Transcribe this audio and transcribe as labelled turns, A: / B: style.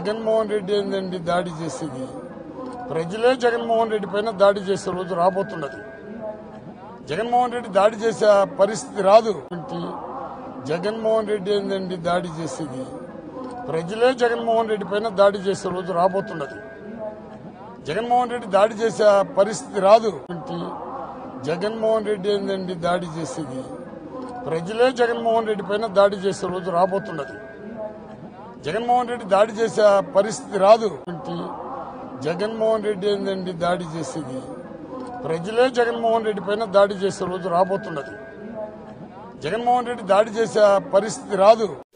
A: జగన్మోహన్ రెడ్డి ఏందండి దాడి చేసేది ప్రజలే జగన్మోహన్ రెడ్డి పైన దాడి చేసే రోజు రాబోతున్నది జగన్మోహన్ రెడ్డి దాడి చేసే పరిస్థితి రాదు ఏంటి? జగన్మోహన్ రెడ్డి ఏందండి దాడి చేసేది ప్రజలే జగన్మోహన్ రెడ్డి పైన దాడి చేసే రోజు రాబోతున్నది జగన్మోహన్ రెడ్డి దాడి చేసే పరిస్థితి రాదు ఏంటి? జగన్మోహన్ రెడ్డి ఏందండి దాడి చేసేది ప్రజలే జగన్మోహన్ రెడ్డి పైన దాడి చేసే రోజు రాబోతున్నది జగన్మోహన్ రెడ్డి దాడి చేసే పరిస్థితి రాదు ఏంటి? జగన్మోహన్ రెడ్డి ఏందండి దాడి చేసేది ప్రజలే జగన్మోహన్ రెడ్డి పైన దాడి చేసే రోజు రాబోతున్నది జగన్మోహన్ రెడ్డి దాడి చేసే పరిస్థితి రాదు